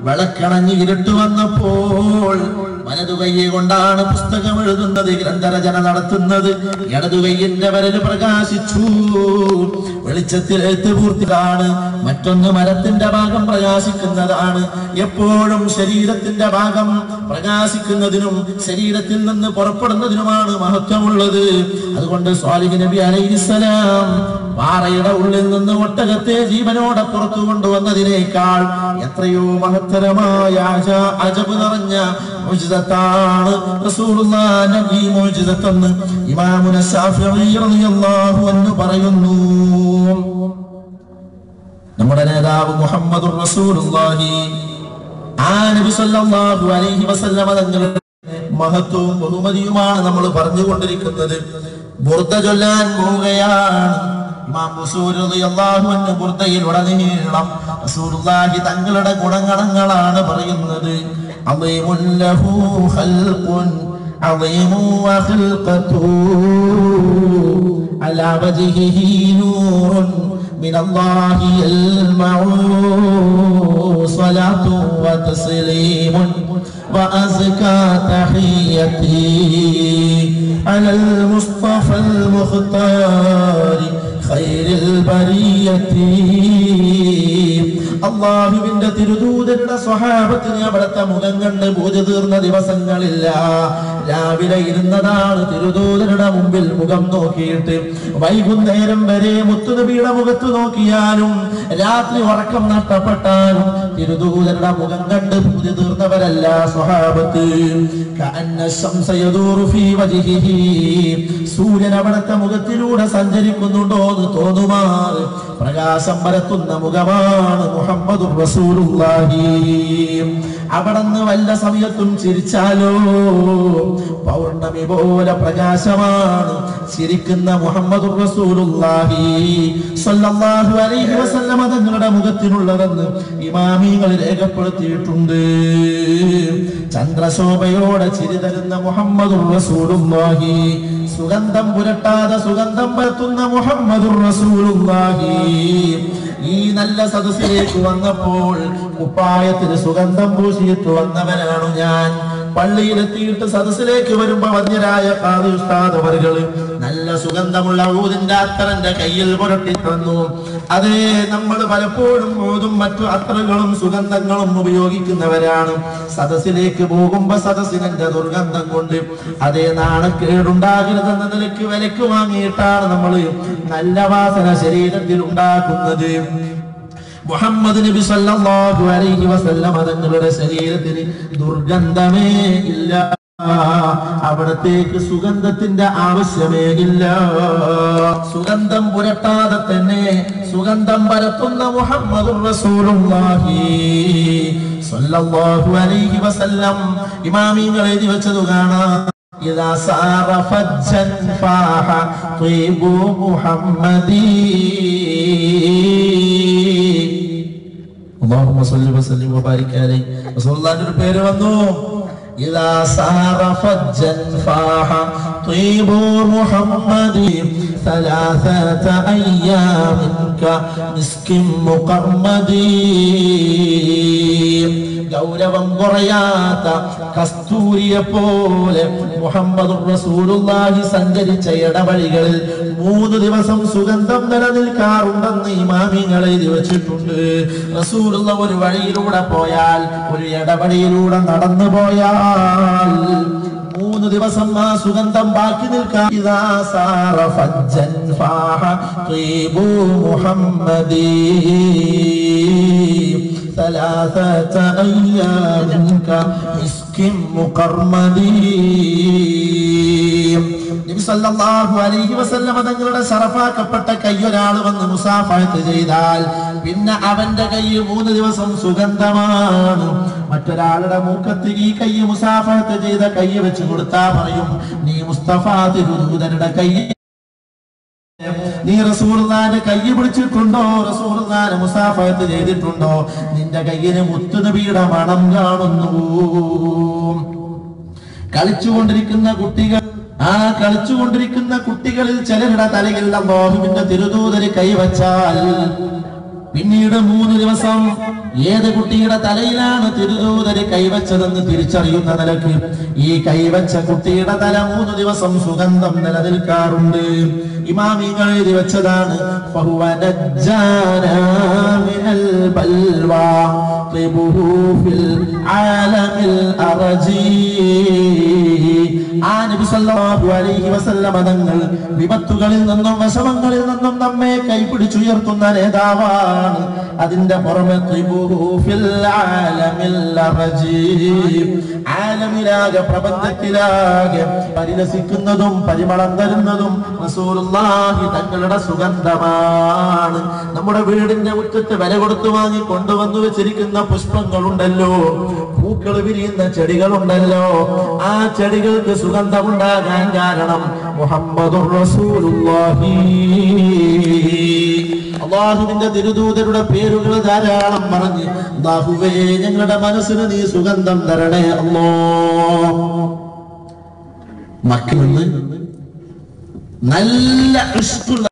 വിളക്കണഞ്ഞ് ഇരുട്ട് വന്നപ്പോൾ വലതു കൈയെ കൊണ്ടാണ് പുസ്തകം എഴുതുന്നത് ഗ്രന്ഥരചന നടത്തുന്നത് ഇടതു കൈയിന്റെ വരല് പ്രകാശിച്ചു വെളിച്ചത്തിൽ എഴുത്ത് പൂർത്തിയാണ് മറ്റൊന്ന് മരത്തിന്റെ ഭാഗം പ്രകാശിക്കുന്നതാണ് എപ്പോഴും ശരീരത്തിന്റെ ഭാഗം പ്രകാശിക്കുന്നതിനും ശരീരത്തിൽ നിന്ന് പുറപ്പെടുന്നതിനുമാണ് മഹത്വമുള്ളത് അതുകൊണ്ട് സ്വാലിഹ് നബി അലൈഹിസ്സലാം പാറയുടെ ഉള്ളിൽ നിന്ന് ഒട്ടകത്തെ ജീവനോടെ പുറത്തു കൊണ്ടുവന്നതിനേക്കാൾ എത്രയോ മഹത്തരമായ അജ- അജബ് നിറഞ്ഞ മുജിതത്താണ് റസൂലുള്ളാഹിന്റെ ഈ മുജിതത്തെന്ന് ഇമാമുന ശാഫിഈ റളിയല്ലാഹു അൻഹു പറയുന്നു നമ്മുടെ നേതാവ് മുഹമ്മദുർ റസൂലുള്ളാഹി ആ നബി സല്ലല്ലാഹു അലൈഹി വസല്ലമ തങ്ങളുടെ മഹത്വവും ബഹുമതിയുമാണ് നമ്മൾ പറഞ്ഞുകൊണ്ടിരിക്കുന്നത് ബുർദ ചൊല്ലാൻ പോവുകയാണ് ഇമാം ബുസൂർ റളിയല്ലാഹു അൻഹു ബുർദയിൽ ഉടനീളം റസൂലുള്ളാഹി തങ്ങളുടെ ഗുണഗണങ്ങളാണ് പറയുന്നത് അളീമുൻ ലഹു ഖൽഖുൻ عظيم وخلقته على وجهه نور من الله يلمع صلاة وتسليم وأزكى تحيتي على المصطفى المختار خير البرية അള്ളാഹുവിന്റെ തിരുദൂതരുടെ സ്വഹാബത്തിന് അവിടുത്തെ മുഖം കണ്ട് പൂജ തീർന്ന ദിവസങ്ങളില്ല രാവിലെ ഇരുന്നതാണ് തിരുദൂതരുടെ മുമ്പിൽ മുഖം നോക്കിയിട്ട് വൈകുന്നേരം വരെ മുത്തുനബിയുടെ മുഖത്ത് നോക്കിയാലും രാത്രി ഉറക്കം നഷ്ടപ്പെട്ടാലും തിരുദൂതരുടെ മുഖം കണ്ട് പൂജ തീർന്നവരല്ല സ്വഹാബത്ത് കഅന്ന ശംസ യദൂറു ഫീ വജ്ഹിഹി. സൂര്യൻ അവിടുത്തെ മുഖത്തിലൂടെ സഞ്ചരിക്കുന്നുണ്ടോ എന്ന് തോന്നുമാർ പ്രകാശം പരത്തുന്ന മുഖമാണ് മുഹമ്മദ് റസൂലുള്ളാഹി അവിടുന്ന് വല്ല സമയത്തും ചിരിച്ചാലോ പൗർണമി പോലെ പ്രകാശമാണ് ചിരിക്കുന്ന മുഹമ്മദ് റസൂലുള്ളാഹി സ്വല്ലല്ലാഹു അലൈഹി വസല്ലമ തങ്ങളുടെ മുഖത്തിനുള്ളതെന്ന് ഇമാമികൾ രേഖപ്പെടുത്തിയിട്ടുണ്ട് ചന്ദ്രശോഭയോടെ ചിരി തരുന്ന മുഹമ്മദ് റസൂലുള്ളാഹി സുഗന്ധം പുരട്ടാതെ സുഗന്ധം പരത്തുന്ന മുഹമ്മദ് റസൂലുള്ളാഹി ഈ നല്ല സദസ്സിലേക്ക് വന്നപ്പോൾ കുപ്പായത്തിന് സുഗന്ധം പൂശിയിട്ട് വന്നവനാണ് ഞാൻ പള്ളിയിലെത്തിയിട്ട് സദസ്സിലേക്ക് വരുമ്പോ വന്യരായ കാതി ഉസ്താദ് അവരുകള് നല്ല സുഗന്ധമുള്ള ഊതിന്റെ അത്തറന്റെ കയ്യിൽ പുരട്ടി തന്നു അതേ നമ്മൾ പലപ്പോഴും ഊതും മറ്റു അത്തറുകളും സുഗന്ധങ്ങളും ഉപയോഗിക്കുന്നവരാണ് സദസ്സിലേക്ക് പോകുമ്പോ സദസ്സിനെ ദുർഗന്ധം കൊണ്ട് അതേ നാണക്കേടുണ്ടാകരുതെന്ന നിലയ്ക്ക് വിലക്ക് വാങ്ങിയിട്ടാണ് നമ്മൾ നല്ല വാസന ശരീരത്തിൽ ഉണ്ടാക്കുന്നത് മുഹമ്മദ് നബി സല്ലല്ലാഹു അലൈഹി വസല്ലം തങ്ങളുടെ ശരീരത്തിന് ദുർഗന്ധമേ ഇല്ല അവിടത്തേക്ക് സുഗന്ധത്തിന്റെ ആവശ്യമേ ഇല്ല സുഗന്ധം പുരട്ടാതെ തന്നെ സുഗന്ധം പരത്തുന്ന മുഹമ്മദ് റസൂലുള്ളാഹി സല്ലല്ലാഹു അലൈഹി വസല്ലം ഇമാമിങ്ങൾ എഴുതി വെച്ചത് കാണാം إذا سار فجا فاح طيب محمدي اللهم صل وسلم وبارك عليه رسول الله ഒരു പേര് വന്നു إذا سار فجا فاح طيب محمد ثلاثة أيام كمسك مقرمد ഗൗരവം കുറയാത്ത കസ്തൂരിയെ പോലെ മുഹമ്മദ് റസൂലുള്ളാഹി സഞ്ചരിച്ച ഇടവഴികളിൽ മൂന്ന് ദിവസം സുഗന്ധം നിലനിൽക്കാറുണ്ടെന്ന് ഇമാമിങ്ങൾ എഴുതി വെച്ചിട്ടുണ്ട് റസൂലുള്ള ഒരു വഴിയിലൂടെ പോയാൽ ഒരു ഇടവഴിയിലൂടെ നടന്നു പോയാൽ മൂന്ന് ദിവസം ആ സുഗന്ധം ബാക്കി നിൽക്കാം ഇതാ സാറ ഫജ്ജൻ ഫാഹ ത്വീബു മുഹമ്മദീ ثلاثة أيام كمسك مقرمدي നബി സല്ലല്ലാഹു അലൈഹി വസല്ലമ തങ്ങളുടെ ശറഫാക്കപ്പെട്ട കൈ ഒരാൾ വന്ന് മുസാഫഹത്ത് ചെയ്താൽ പിന്നെ അവന്റെ കൈ മൂന്ന് ദിവസം സുഗന്ധമാണ് മറ്റൊരാളുടെ മൂക്കത്ത് ഈ കൈ മുസാഫഹത്ത് ചെയ്ത കൈ വെച്ച് കൊടുത്താ പറയും നീ മുസ്തഫ തിരുദൂതരുടെ കൈ നീ റസൂർദാന്റെ കൈ പിടിച്ചിട്ടുണ്ടോ റസൂർദാനെ മുസാഫത്ത് ചെയ്തിട്ടുണ്ടോ നിന്റെ കയ്യിന് മുത്തുനബിയുടെ മണം കാണുന്നു കളിച്ചുകൊണ്ടിരിക്കുന്ന കുട്ടികൾ ആ കളിച്ചുകൊണ്ടിരിക്കുന്ന കുട്ടികളിൽ ചിലരുടെ തലയിൽ അള്ളാഹുവിന്റെ തിരുദൂതര് കൈവച്ചാൽ പിന്നീട് മൂന്ന് ദിവസം ഏത് കുട്ടിയുടെ തലയിലാണ് തിരുദൂതര് കൈവച്ചതെന്ന് തിരിച്ചറിയുന്ന നിലക്ക് ഈ കൈവച്ച കുട്ടിയുടെ തല മൂന്ന് ദിവസം സുഗന്ധം നിലനിൽക്കാറുണ്ട് ഇമാമിങ്ങൾ എഴുതി വെച്ചതാണ് فهو نجانا من البلوى طيبه في العالم الأرجي ആ നബി സല്ലല്ലാഹു അലൈഹി വസല്ലമ തങ്ങൾ വിപത്തുകളിൽ നിന്നും വശവങ്ങളിൽ നിന്നും നമ്മെ കൈപിടിച്ചുയർത്തുന്ന നേതാവാണ് അതിന്റെ പുറമെ ത്രിബുഹു ഫിൽ ആലമിൽ അറജീം. ആലമിലാകെ പ്രപഞ്ചത്തിലാകെ പരിലസിക്കുന്നതും പരിമളം തരുന്നതും റസൂലുള്ളാഹി തങ്ങളുടെ സുഗന്ധമാണ് നമ്മുടെ വീടിന്റെ മുറ്റത്ത് വില കൊടുത്തു വാങ്ങി കൊണ്ടുവന്നു വെച്ചിരിക്കുന്ന പുഷ്പങ്ങളുണ്ടല്ലോ പൂക്കൾ വിരിയുന്ന ചെടികളുണ്ടല്ലോ ആ ചെടികൾക്ക് സുഗന്ധമുണ്ടാകാൻ കാരണം മുഹമ്മദുർ റസൂലുള്ളാഹി അള്ളാഹുവിന്റെ തിരുദൂതരുടെ പേരുകൾ ധാരാളം പറഞ്ഞ് അള്ളാഹുവേ ഞങ്ങളുടെ മനസ്സിന് നീ സുഗന്ധം തരണേ അല്ലോ മക്കളിൽ നിന്ന് നല്ല ഇഷ്ടമുള്ള